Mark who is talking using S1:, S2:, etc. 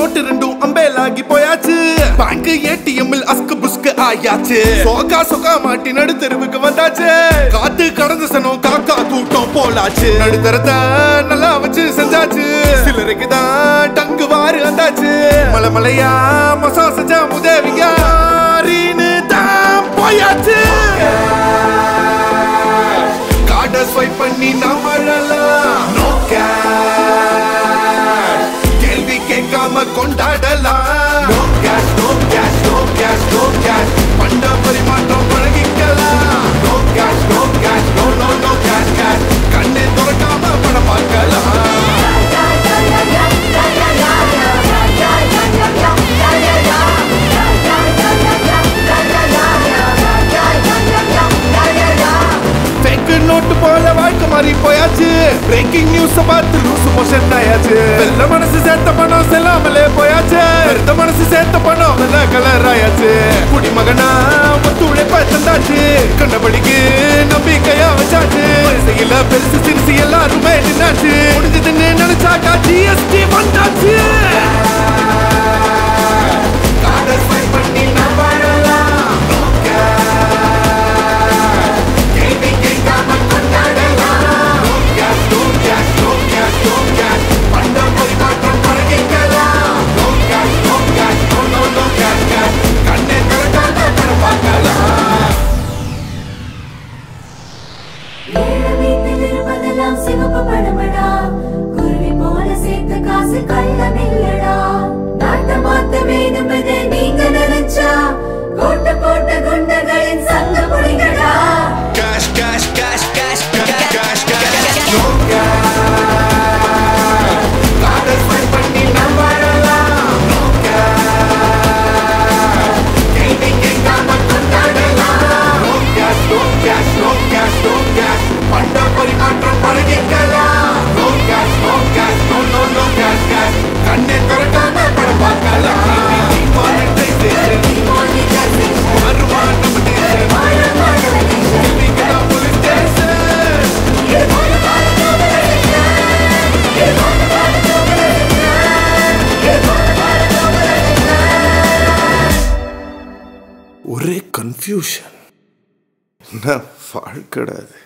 S1: Note ரெண்டும் அம்பேலாகி போயாச்சு bank ஏடிஎம்மில் அஸ்கு புஸ்கு ஆயாச்சு சோகா சொகா மாட்டி நடுத்தெருவுக்கு வந்தாச்சு காத்து கடந்த சனம் காக்கா கூட்டம் போலாச்சு நடுத்தரத்தை நல்லா வச்சு செஞ்சாச்சு சிலருக்கு தான் டங்கு வாரு வந்தாச்சு மலை மலையா மசா செஞ்சா உதவியா மாறின்னு தான் போயாச்சு கார்டை ஸ்வைப் பண்ணி நாம் வாழலாம் No cash. கேள்வி கேட்காம கொண்டாடலாம் No cash, no cash, no cash, no cash. பண்ட பரிமாற்றம் பழகிக்கலாம் No cash, no cash, no, no, no cash, cash. கண்ணை திறக்காம படம் பார்க்கலாம் fake நோட்டு போல வாழ்க்கை மாறி போயாச்சு பிரேக்கிங் நியூஸ் பார்த்து லூசு மோஷன் ஆயாச்சு வெள்ள மனசு சேர்த்த பணம் செல்லாமலே போயாச்சு வெறுத்த மனசு சேர்த்த பணம் வெள்ள கலர் ஆயாச்சு குடிமகனா ஒத்து உழைப்பா தந்தாச்சு கண்டபடிக்கு நம்பிக்கையா வச்சாச்சு வரிசையில பெருசு சிறுசு எல்லாருமே நின்னாச்சு முடிஞ்சதுன்னு நினைச்சாக்கா ஜிஎஸ்டி வந்தாச்சு கார்டை swipe பண்ணி நாம் வாழலாம். No cash. கேள்வி கேட்காம கொண்டாடலாம். No cash, no cash, no cash, no cash. பண்ட பரிமாற்றம் பழகிக்கலாம். No cash, no cash, no, no, no cash, cash. கண்ணை திறக்காம படம் பார்க்கலாம்.
S2: ஏழு வீட்டில் இருப்பதெல்லாம் சிவப்பு படமடா குருவி போல சேர்த்த காசு கள்ளமில்லடா நாட்டை மாத்த வேணுமென நீங்க நினைச்சா கோட்டை போட்ட குண்டர்களின் சங்க புடிங்கடா
S1: Cash, cash, cash, cash, cash, cash, cash. No cash. கார்டை swipe பண்ணி நாம் வாழலாம். No cash. கேள்வி கேட்காம கொண்டாடலாம். No cash, no cash, no cash, no cash. பண்ட பரிமாற்றம் பழகிக்கலாம். No cash, no cash, no, no, no cash, cash. கண்ணை திறக்காம படம் பார்க்கலாம். Demonetization. வருமான nomination. கேள்விக்குதான் police station. ஒரே கன்ஃபியூஷன் என்ன வாழ்க்கடாது